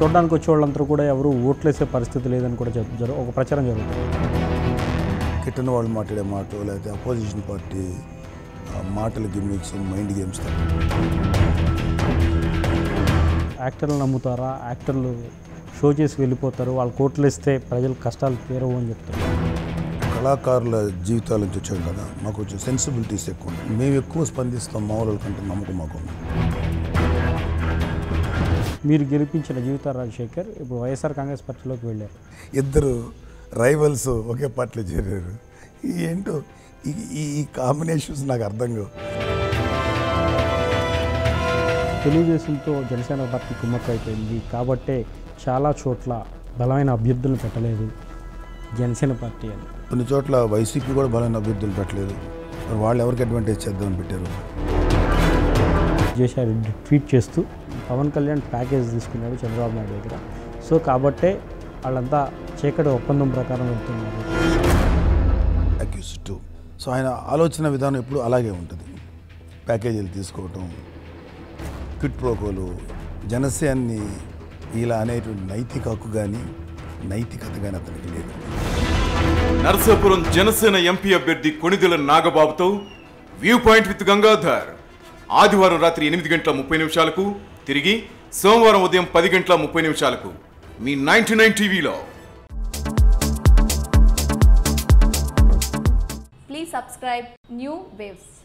చూడడానికి వచ్చే వాళ్ళందరూ కూడా ఎవరు ఓట్లేసే పరిస్థితి లేదని కూడా చెప్ జరు ఒక ప్రచారం జరుగుతుంది కిట్టన వాళ్ళు మాట్లాడే మాట లేకపోతే అపోజిషన్ పార్టీ ఆ, మాటల గిమ్మిక్స్ మైండ్ గేమ్స్ యాక్టర్లు నమ్ముతారా యాక్టర్లు షో చేసి వెళ్ళిపోతారు వాళ్ళు కోట్లు ఇస్తే ప్రజలు కష్టాలు తీరవు అని చెప్తారు కళాకారుల జీవితాల నుంచి వచ్చాం కదా మాకు కొంచెం సెన్సిబిలిటీస్ ఎక్కువ ఉన్నాయి మేము ఎక్కువ స్పందిస్తాం మామూలు కంటే నమ్మకం మాకు ఉంది మీరు గెలిపించిన జీవిత రాజశేఖర్ ఇప్పుడు వైఎస్ఆర్ కాంగ్రెస్ పార్టీలోకి వెళ్ళారు ఇద్దరు రైవల్స్ ఒకే పార్టీలో చేరారు ఈ ఏంటో ఈ- ఈ ఈ కాంబినేషన్స్ నాకు అర్థం కావు తెలుగుదేశంతో జనసేన పార్టీ కుమ్మక్క అయిపోయింది కాబట్టే చాలా చోట్ల బలమైన అభ్యర్థులను పెట్టలేదు జనసేన పార్టీ అని కొన్ని చోట్ల వైసీపీ కూడా బలమైన అభ్యర్థులు పెట్టలేదు మరి వాళ్ళు ఎవరికి అడ్వాంటేజ్ చేద్దామని పెట్టారు విజయసాయిరెడ్డి ట్వీట్ చేస్తూ పవన్ కళ్యాణ్ ప్యాకేజ్ తీసుకున్నాడు చంద్రబాబు నాయుడు దగ్గర సో కాబట్టే వాళ్ళంతా చీకటి ఒప్పందం ప్రకారం వెళ్తున్నారు అక్యూస్ టు సో ఆయన ఆలోచన విధానం ఎప్పుడు అలాగే ఉంటుంది ప్యాకేజీలు తీసుకోవటం క్విట్ ప్రోకోలు జనసేన్ని ఇలా అనేటువంటి నైతిక హక్కు కానీ నైతికత కానీ అతనికి లేదు నర్సాపురం జనసేన ఎంపీ అభ్యర్థి కొణిదెల నాగబాబుతో వ్యూ పాయింట్ విత్ గంగాధర్ ఆదివారం రాత్రి ఎనిమిది గంటల ముప్పై నిమిషాలకు తిరిగి సోమవారం ఉదయం పది గంటల ముప్పై నిమిషాలకు మీ నైన్టీ నైన్ టీవీలో Please subscribe New Waves.